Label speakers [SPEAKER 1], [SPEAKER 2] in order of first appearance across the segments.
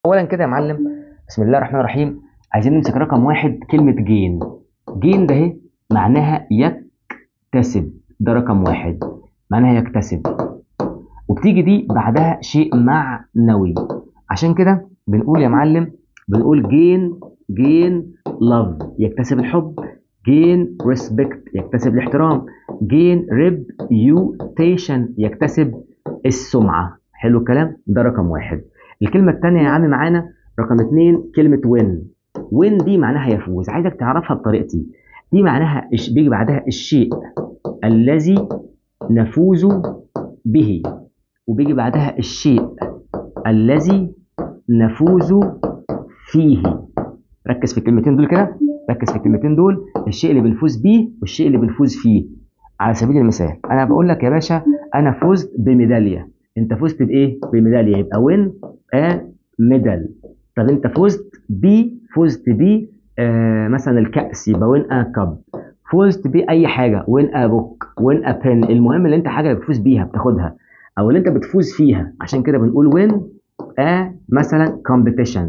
[SPEAKER 1] اولا كده يا معلم بسم الله الرحمن الرحيم عايزين نمسك رقم واحد كلمه جين جين ده اهي معناها يكتسب ده رقم واحد معناها يكتسب وبتيجي دي بعدها شيء معنوي عشان كده بنقول يا معلم بنقول جين جين لاف يكتسب الحب جين ريسبكت يكتسب الاحترام جين ريبيوتيشن يكتسب السمعه حلو الكلام ده رقم واحد الكلمه الثانيه يا عم معانا رقم اتنين كلمه وين وين دي معناها يفوز عايزك تعرفها بطريقتي دي معناها إش- بيجي بعدها الشيء الذي نفوز به وبيجي بعدها الشيء الذي نفوز فيه ركز في الكلمتين دول كده ركز في الكلمتين دول الشيء اللي بنفوز بيه والشيء اللي بنفوز فيه على سبيل المثال انا بقول لك يا باشا انا فزت بميداليه انت فزت بايه بميداليه يبقى وين ا ميدال طب انت فزت ب فزت ب آه مثلا الكاس يبقى وين ا كاب فزت باي حاجه وين ا بوك وين ا بن المهم اللي انت حاجه بتفوز بيها بتاخدها او اللي انت بتفوز فيها عشان كده بنقول وين ا مثلا كومبيتيشن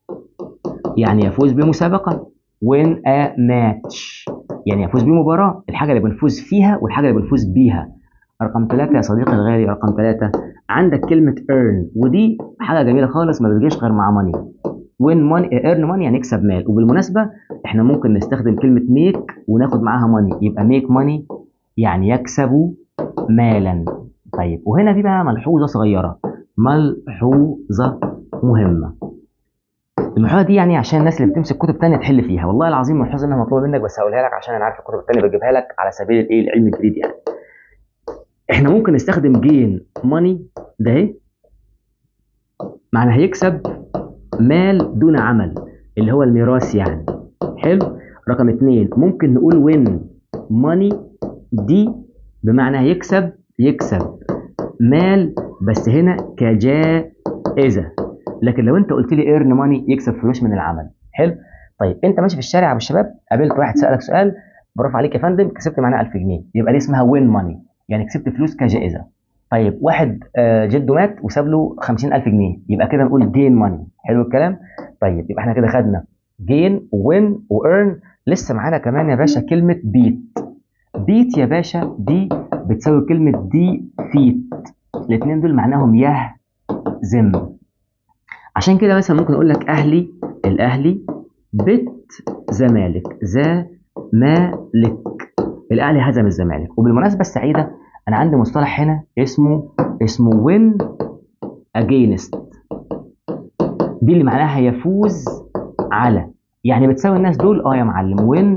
[SPEAKER 1] يعني يفوز بمسابقه وين ا ماتش يعني يفوز بمباراه الحاجه اللي بنفوز فيها والحاجه اللي بنفوز بيها رقم ثلاثة يا صديقي الغالي رقم ثلاثة عندك كلمة earn ودي حاجة جميلة خالص ما بتجيش غير مع money win money earn money يعني يكسب مال وبالمناسبة احنا ممكن نستخدم كلمة make وناخد معاها money يبقى make money يعني يكسب مالا طيب وهنا في بقى ملحوظة صغيرة ملحوظة مهمة الملحوظة دي يعني عشان الناس اللي بتمسك كتب تانية تحل فيها والله العظيم ملحوظة انها مطلوبة منك بس هقولها لك عشان انا عارف الكتب التانية بجيبها لك على سبيل الايه العلم الجديد يعني احنا ممكن نستخدم جين ماني ده اهي معنى هيكسب مال دون عمل اللي هو الميراث يعني حلو رقم اتنين ممكن نقول وين ماني دي بمعنى هيكسب يكسب مال بس هنا كجائزة لكن لو انت قلت لي ايرن ماني يكسب فلوس من العمل حلو طيب انت ماشي في الشارع يا الشباب قابلت واحد سألك سؤال برافو عليك يا فندم كسبت معانا 1000 جنيه يبقى دي اسمها وين ماني يعني كسبت فلوس كجائزه طيب واحد آه، جده مات وساب له 50000 جنيه يبقى كده نقول جين ماني حلو الكلام طيب يبقى احنا كده خدنا جين وين وايرن لسه معانا كمان يا باشا كلمه بيت بيت يا باشا دي بتساوي كلمه دي فيت الاثنين دول معناهم يهزم عشان كده مثلا ممكن اقول لك اهلي الاهلي بت زمالك زمالك الاهلي هزم الزمالك وبالمناسبه السعيده انا عندي مصطلح هنا اسمه اسمه win against دي اللي معناها يفوز على يعني بتساوي الناس دول اه يا معلم win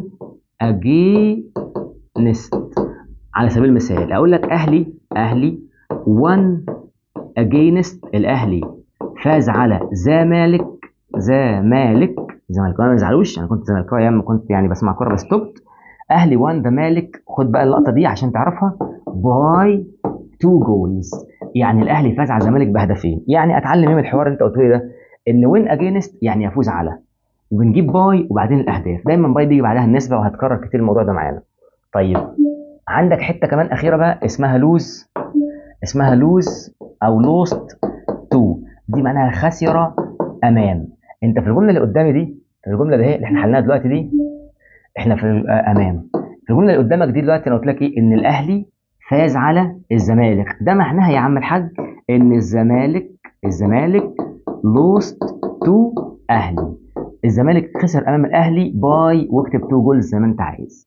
[SPEAKER 1] against على سبيل المثال اقول لك اهلي اهلي won against الاهلي فاز على زمالك زمالك زمالك ما يزعلوش انا كنت زملكاوي ايام ما كنت يعني بسمع كوره بس تبت اهلي وان زمالك خد بقى اللقطه دي عشان تعرفها باي تو جولز يعني الاهلي فاز على الزمالك بهدفين يعني اتعلم ايه من الحوار اللي انت قلته لي ده ان وين اجينست يعني يفوز على وبنجيب باي وبعدين الاهداف دايما باي بيجي بعدها النسبه وهتكرر كتير الموضوع ده معانا طيب عندك حته كمان اخيره بقى اسمها لوز اسمها لوز او لوست تو دي معناها خسر امام انت في الجمله اللي قدامي دي في الجمله دي اللي احنا حلناها دلوقتي دي احنا في الامام في الجمله اللي قدامك دي دلوقتي انا قلت لك ايه ان الاهلي فاز على الزمالك ده معناها يا عم الحاج ان الزمالك الزمالك لوست تو اهلي الزمالك خسر امام الاهلي باي واكتب تو جولز زي ما انت عايز